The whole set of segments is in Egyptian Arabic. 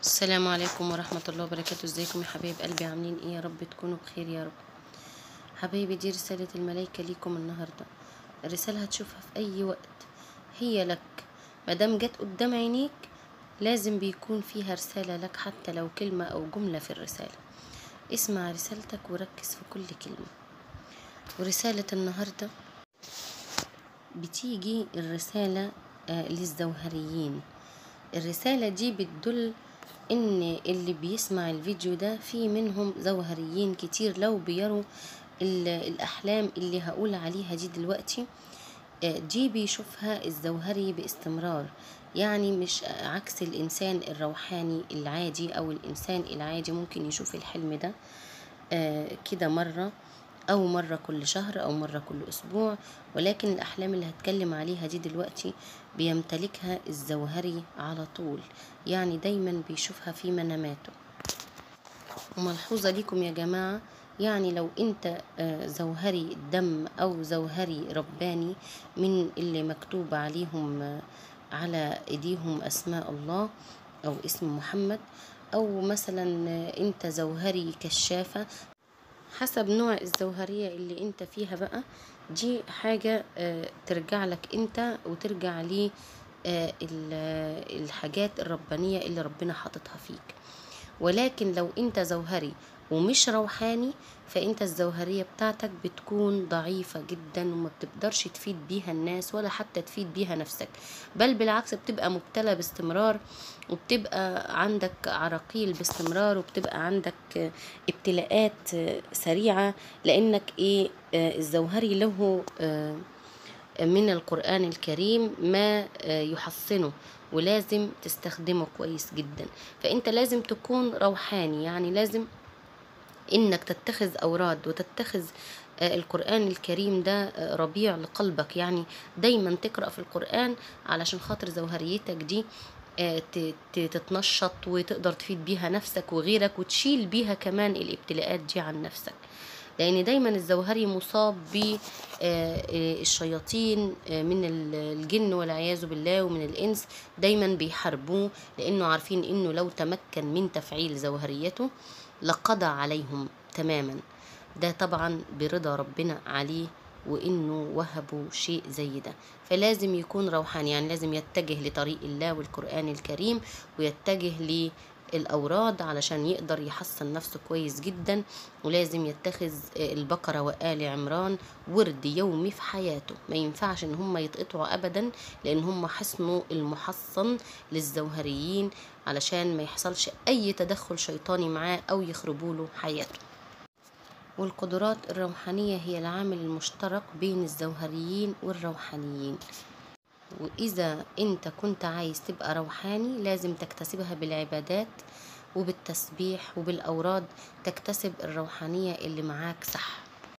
السلام عليكم ورحمة الله وبركاته ازيكم يا حبايب قلبي عاملين ايه يا رب تكونوا بخير يا رب حبايبي دي رسالة الملايكة ليكم النهاردة الرسالة هتشوفها في اي وقت هي لك مادام جت قدام عينيك لازم بيكون فيها رسالة لك حتى لو كلمة او جملة في الرسالة اسمع رسالتك وركز في كل كلمة ورسالة النهاردة بتيجي الرسالة آه، للزوهريين الرسالة دي بتدل ان اللي بيسمع الفيديو ده في منهم زوهريين كتير لو بيروا ال- الاحلام اللي هقول عليها دي دلوقتي آه، دي بيشوفها الزوهري باستمرار يعني مش عكس الانسان الروحاني العادي او الانسان العادي ممكن يشوف الحلم ده آه، كده مرة أو مرة كل شهر أو مرة كل أسبوع ولكن الأحلام اللي هتكلم عليها دي دلوقتي بيمتلكها الزوهري على طول يعني دايما بيشوفها في مناماته وملحوظة ليكم يا جماعة يعني لو انت آه، زوهري دم او زوهري رباني من اللي مكتوب عليهم آه، على ايديهم اسماء الله او اسم محمد او مثلا آه، انت زوهري كشافة حسب نوع الزوهرية اللي انت فيها بقى دي حاجة آه، ترجع لك انت وترجع لي آه، ال- الحاجات الربانية اللي ربنا حاططها فيك ولكن لو انت زوهري ومش روحاني فانت الزوهرية بتاعتك بتكون ضعيفة جدا وما بتقدرش تفيد بيها الناس ولا حتى تفيد بيها نفسك بل بالعكس بتبقى مبتلى باستمرار وبتبقى عندك عراقيل باستمرار وبتبقى عندك آه، ابتلاءات آه، سريعة لانك ايه آه، الزوهري له آه، من القرآن الكريم ما آه، يحصنه ولازم تستخدمه كويس جدا فانت لازم تكون روحاني يعني لازم انك تتخذ اوراد وتتخذ آه، القرآن الكريم ده آه، ربيع لقلبك يعني دايما تقرأ في القرآن علشان خاطر زوهريتك دي آه، ت- ت- تتنشط وتقدر تفيد بيها نفسك وغيرك وتشيل بيها كمان الابتلاءات دي عن نفسك لان دايما الزوهري مصاب بالشياطين من ال- الجن والعياذ بالله ومن الانس دايما بيحاربوه لانه عارفين انه لو تمكن من تفعيل زوهريته لقضى عليهم تماما ده طبعا برضا ربنا عليه وانه وهبوا شيء زي ده فلازم يكون روحاني يعني لازم يتجه لطريق الله والقرآن الكريم ويتجه للأوراد علشان يقدر يحصن نفسه كويس جدا ولازم يتخذ البقرة وآل عمران ورد يومي في حياته ما ينفعش ان هم يتقطعوا ابدا لان هم حصنوا المحصن للزوهريين علشان ما يحصلش اي تدخل شيطاني معاه او يخربوا له حياته والقدرات الروحانية هي العامل المشترك بين الزوهريين والروحانيين وإذا أنت كنت عايز تبقى روحاني لازم تكتسبها بالعبادات وبالتسبيح وبالأوراد تكتسب الروحانية اللي معاك صح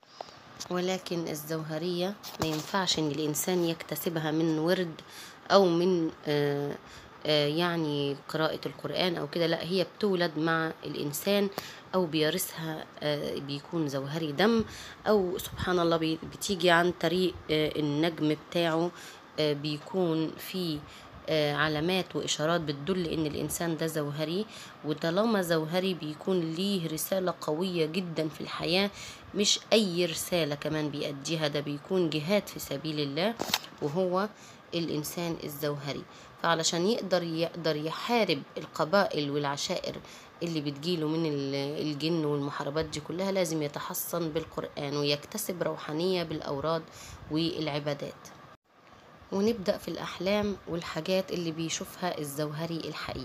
ولكن الزوهرية ما ينفعش إن الإنسان يكتسبها من ورد أو من آه آه يعني قراءة القرآن أو كده لا هي بتولد مع الإنسان أو بيرثها آه بيكون زوهري دم أو سبحان الله بي- بتيجي عن طريق آه النجم بتاعه آه بيكون فيه آه، علامات وإشارات بتدل إن الإنسان ده زوهري وطالما زوهري بيكون ليه رسالة قوية جدا في الحياة مش أي رسالة كمان بيأديها ده بيكون جهاد في سبيل الله وهو الإنسان الزوهري فعلشان يقدر يقدر يحارب القبائل والعشائر اللي بتجيله من ال- الجن والمحاربات دي كلها لازم يتحصن بالقرآن ويكتسب روحانية بالأوراد والعبادات ونبدأ في الأحلام والحاجات اللي بيشوفها الزوهري الحقيقي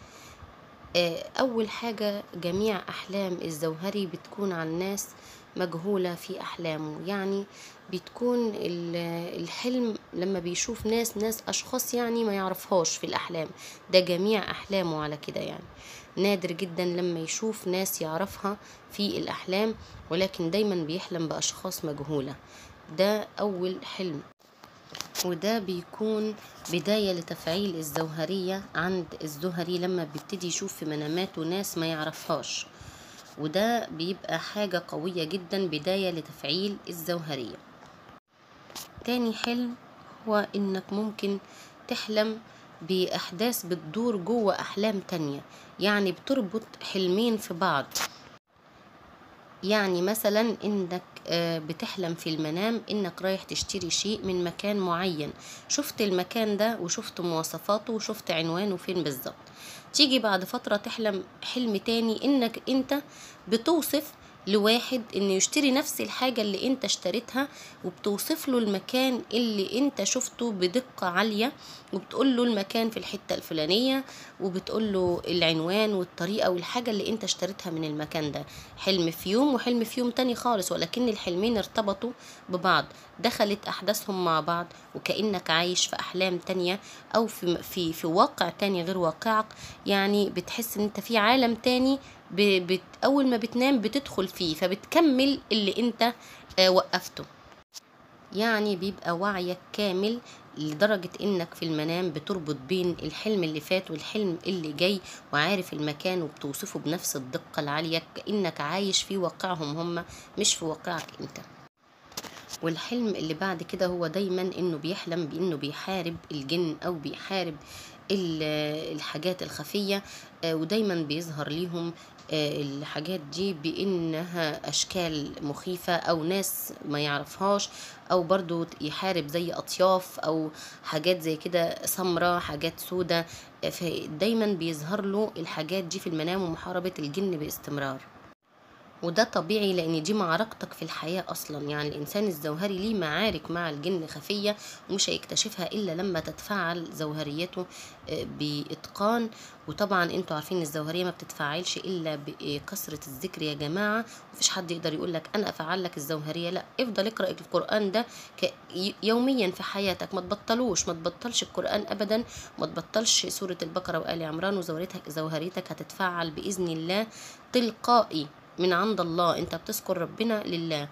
آه، أول حاجة جميع أحلام الزوهري بتكون عن ناس مجهولة في أحلامه يعني بتكون ال- الحلم لما بيشوف ناس ناس أشخاص يعني ما يعرفهاش في الأحلام ده جميع أحلامه على كده يعني نادر جدا لما يشوف ناس يعرفها في الأحلام ولكن دايما بيحلم بأشخاص مجهولة ده أول حلم وده بيكون بداية لتفعيل الزوهرية عند الزهري لما بيبتدي يشوف في مناماته ناس ما يعرفهاش وده بيبقى حاجة قوية جدا بداية لتفعيل الزوهرية تاني حلم هو انك ممكن تحلم بأحداث بتدور جوه أحلام تانية يعني بتربط حلمين في بعض يعني مثلا انك آه، بتحلم في المنام انك رايح تشتري شيء من مكان معين شفت المكان ده وشفت مواصفاته وشفت عنوانه فين بالظبط تيجي بعد فترة تحلم حلم تاني انك انت بتوصف لواحد انه يشتري نفس الحاجة اللي انت اشتريتها وبتوصف له المكان اللي انت شفته بدقة عالية وبتقول له المكان في الحتة الفلانية وبتقول له العنوان والطريقة والحاجة اللي انت اشتريتها من المكان ده حلم في يوم وحلم في يوم تاني خالص ولكن الحلمين ارتبطوا ببعض دخلت احداثهم مع بعض وكأنك عايش في احلام تانية او في في في واقع تاني غير واقعك يعني بتحس ان انت في عالم تاني ب- بت اول ما بتنام بتدخل فيه فبتكمل اللي انت آه، وقفته يعني بيبقى وعيك كامل لدرجة انك في المنام بتربط بين الحلم اللي فات والحلم اللي جاي وعارف المكان وبتوصفه بنفس الدقة العالية كأنك عايش في واقعهم هم مش في واقعك انت والحلم اللي بعد كده هو دايما انه بيحلم بانه بيحارب الجن او بيحارب ال- الحاجات الخفية آه، ودايما بيظهر ليهم آه، الحاجات دي بانها اشكال مخيفة او ناس ما يعرفهاش او برضو يحارب زي اطياف او حاجات زي كده سمراء حاجات سودة آه، فدايما بيظهر له الحاجات دي في المنام ومحاربة الجن باستمرار وده طبيعي لان دي معركتك في الحياة اصلا يعني الانسان الزوهري ليه معارك مع الجن خفية ومش هيكتشفها الا لما تتفاعل زوهريته آه، باتقان وطبعا انتوا عارفين الزوهرية ما بتتفاعلش الا بكثرة الذكر يا جماعة مفيش حد يقدر يقول لك انا افعل لك الزوهرية لا افضل اقرأ القرآن ده ك- ي- يوميا في حياتك ما تبطلوش ما تبطلش القرآن ابدا ما تبطلش سورة البقرة وآل عمران وزوهريتك زوهريتك هتتفعل بإذن الله تلقائي من عند الله انت بتذكر ربنا لله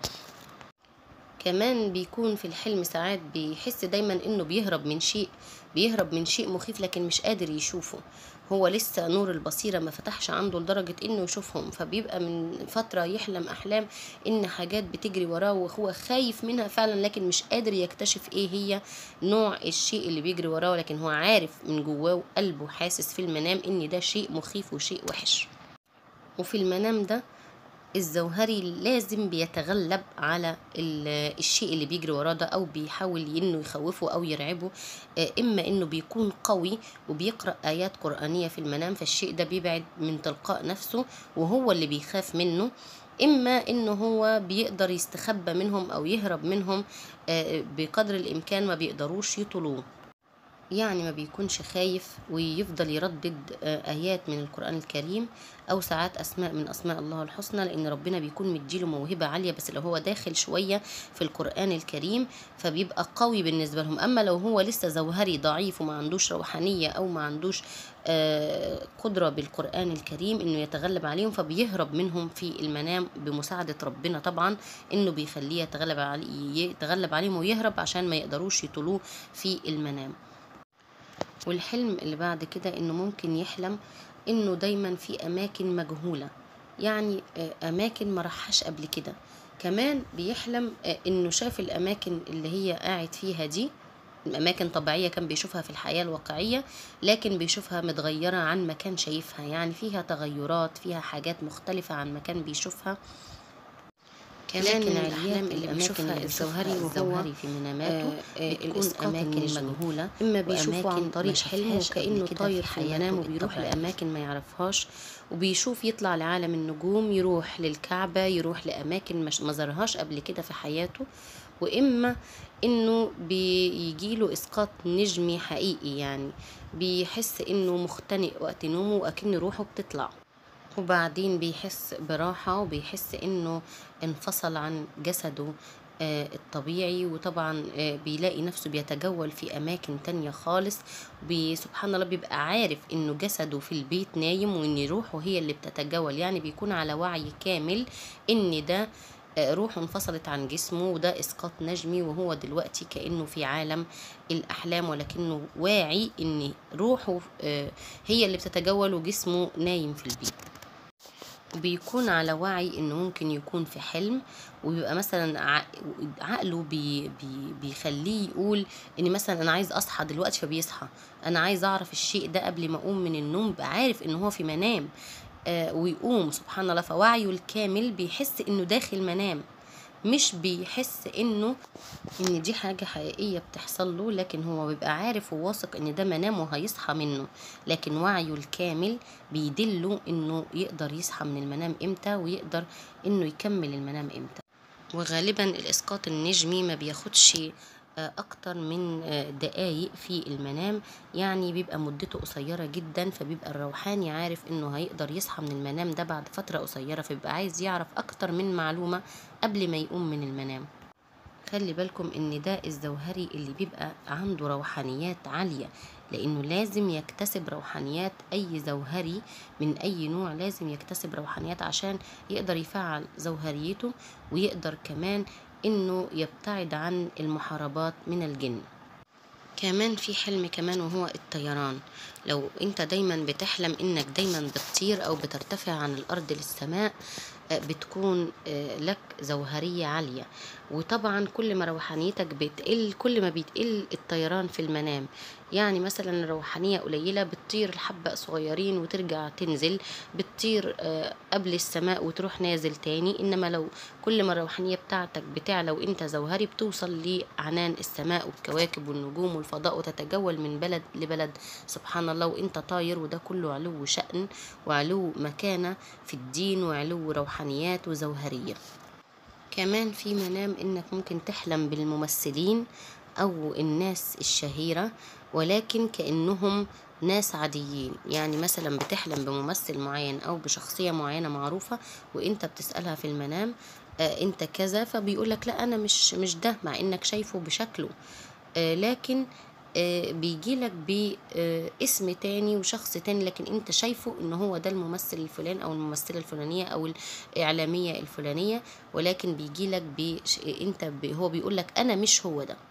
كمان بيكون في الحلم ساعات بيحس دايما انه بيهرب من شيء بيهرب من شيء مخيف لكن مش قادر يشوفه هو لسه نور البصيرة ما فتحش عنده لدرجة انه يشوفهم فبيبقى من فترة يحلم احلام ان حاجات بتجري وراه وهو خايف منها فعلا لكن مش قادر يكتشف ايه هي نوع الشيء اللي بيجري وراه لكن هو عارف من جواه وقلبه حاسس في المنام ان ده شيء مخيف وشيء وحش وفي المنام ده الزوهري لازم بيتغلب على ال- الشيء اللي بيجري وراه ده او بيحاول انه يخوفه او يرعبه آه، اما انه بيكون قوي وبيقرا ايات قرانيه في المنام فالشيء ده بيبعد من تلقاء نفسه وهو اللي بيخاف منه اما انه هو بيقدر يستخبى منهم او يهرب منهم آه، بقدر الامكان ما بيقدروش يطلوه يعني ما بيكونش خايف ويفضل يردد آه، آيات من القرآن الكريم أو ساعات أسماء من أسماء الله الحسنى لأن ربنا بيكون مديله موهبة عالية بس لو هو داخل شوية في القرآن الكريم فبيبقى قوي بالنسبة لهم أما لو هو لسه زوهري ضعيف وما عندوش روحانية أو ما عندوش آه، قدرة بالقرآن الكريم إنه يتغلب عليهم فبيهرب منهم في المنام بمساعدة ربنا طبعا إنه بيخليه يتغلب عليه يتغلب عليهم ويهرب عشان ما يقدروش يطلوه في المنام والحلم اللي بعد كده انه ممكن يحلم انه دايما في اماكن مجهولة يعني آه، اماكن ما راحش قبل كده كمان بيحلم آه، انه شاف الاماكن اللي هي قاعد فيها دي أماكن طبيعية كان بيشوفها في الحياة الواقعية لكن بيشوفها متغيرة عن ما كان شايفها يعني فيها تغيرات فيها حاجات مختلفة عن ما كان بيشوفها كمان لكن من الأحلام الأحلام اللي اللي بيشوفها بيشوفها الزوهري الزوهري وهو وهو في مناماته آه، بتكون الإسقاط أماكن النجمي. مجهولة إما بيشوفه عن وأماكن طريق ما حلم شافهاش وكأنه قبل كده طاير في في حياته منامه بيروح الطبيعية. لأماكن ما يعرفهاش وبيشوف يطلع لعالم النجوم يروح للكعبة يروح لأماكن مش ما زارهاش قبل كده في حياته وإما إنه بيجيله إسقاط نجمي حقيقي يعني بيحس إنه مختنق وقت نومه وأكن روحه بتطلع وبعدين بيحس براحة وبيحس إنه انفصل عن جسده آه، الطبيعي وطبعا آه، بيلاقي نفسه بيتجول في أماكن تانية خالص بي- سبحان الله بيبقى عارف إنه جسده في البيت نايم وإن روحه هي اللي بتتجول يعني بيكون على وعي كامل إن ده آه، روحه انفصلت عن جسمه وده إسقاط نجمي وهو دلوقتي كأنه في عالم الأحلام ولكنه واعي إن روحه آه، هي اللي بتتجول وجسمه نايم في البيت وبيكون على وعي انه ممكن يكون في حلم وبيبقى مثلا ع- عقله بي بي بيخليه يقول ان مثلا انا عايز اصحى دلوقتي فبيصحى انا عايز اعرف الشيء ده قبل ما اقوم من النوم بقى عارف ان هو في منام آه ويقوم سبحان الله فوعيه الكامل بيحس انه داخل منام مش بيحس انه ان دي حاجة حقيقية بتحصل له لكن هو بيبقى عارف وواثق ان ده منام وهيصحى منه لكن وعيه الكامل بيدله انه يقدر يصحى من المنام امتى ويقدر انه يكمل المنام امتى وغالبا الاسقاط النجمي ما بياخدش آه، اكتر من آه، دقايق في المنام يعني بيبقى مدته قصيرة جدا فبيبقى الروحاني عارف انه هيقدر يصحى من المنام ده بعد فترة قصيرة فبيبقى عايز يعرف اكتر من معلومة قبل ما يقوم من المنام خلي بالكم ان ده الزوهري اللي بيبقى عنده روحانيات عالية لانه لازم يكتسب روحانيات اي زوهري من اي نوع لازم يكتسب روحانيات عشان يقدر يفعل زوهريته ويقدر كمان انه يبتعد عن المحاربات من الجن كمان في حلم كمان وهو الطيران لو انت دايما بتحلم انك دايما بتطير او بترتفع عن الارض للسماء آه، بتكون آه، لك زوهرية عالية وطبعا كل ما روحانيتك بتقل كل ما بيتقل الطيران في المنام يعني مثلا الروحانية قليلة بتطير الحبة صغيرين وترجع تنزل بتطير آه، قبل السماء وتروح نازل تاني انما لو كل ما الروحانية بتاعتك بتعلى وانت زوهري بتوصل لعنان السماء والكواكب والنجوم والفضاء وتتجول من بلد لبلد سبحان الله وانت طاير وده كله علو شأن وعلو مكانة في الدين وعلو روحانيات وزوهرية كمان في منام انك ممكن تحلم بالممثلين او الناس الشهيرة ولكن كأنهم ناس عاديين يعني مثلا بتحلم بممثل معين او بشخصية معينة معروفة وانت بتسألها في المنام آه انت كذا فبيقولك لا انا مش مش ده مع انك شايفه بشكله آه لكن آه بيجيلك باسم تاني وشخص تاني لكن انت شايفه ان هو ده الممثل الفلاني او الممثلة الفلانية او الاعلامية الفلانية ولكن بيجيلك بش... انت ب... هو بيقولك انا مش هو ده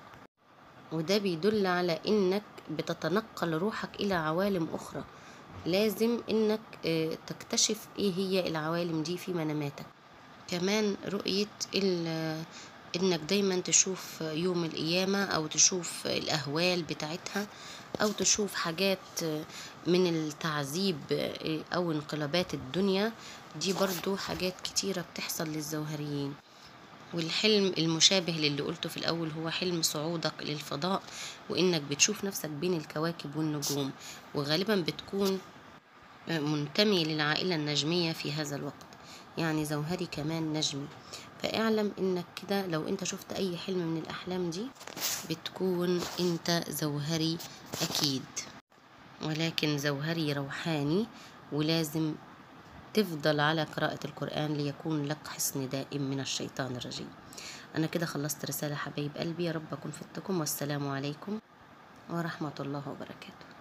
وده بيدل على انك بتتنقل روحك الى عوالم اخرى لازم انك آه، تكتشف ايه هي العوالم دي في مناماتك كمان رؤية ال- انك دايما تشوف يوم القيامة او تشوف الاهوال بتاعتها او تشوف حاجات من التعذيب او انقلابات الدنيا دي برضو حاجات كتيرة بتحصل للزوهريين والحلم المشابه للي قلته في الأول هو حلم صعودك للفضاء وإنك بتشوف نفسك بين الكواكب والنجوم وغالبا بتكون منتمي للعائلة النجمية في هذا الوقت يعني زوهري كمان نجمي فاعلم انك كده لو انت شفت اي حلم من الاحلام دي بتكون انت زوهري اكيد ولكن زوهري روحاني ولازم تفضل على قراءة القرآن ليكون لك حصن دائم من الشيطان الرجيم أنا كده خلصت رسالة حبايب قلبي يا رب أكون فدتكم والسلام عليكم ورحمة الله وبركاته